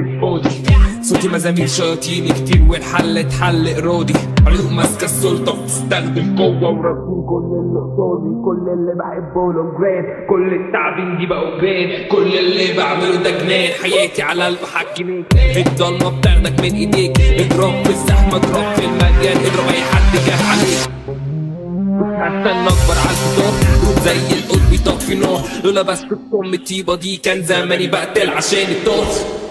مش فاضي صوتي مزامير شياطيني كتير والحل اتحل ارادي عيون ماسكه السلطه بتستخدم قوه وراسين كل اللي قصادي كل اللي بحبه لهم جراد كل التعبين دي بقوا جراد كل اللي بعمله ده جنان حياتي على المحكمين الضلمه بتاخدك من ايديك اضرب في الزحمه اضرب في المجال اضرب اي حد جه عليك هستنى اكبر على الفطار زي القلب بيطفي نار لولا بس الطم الطيبه دي كان زماني بقتل عشان الطاس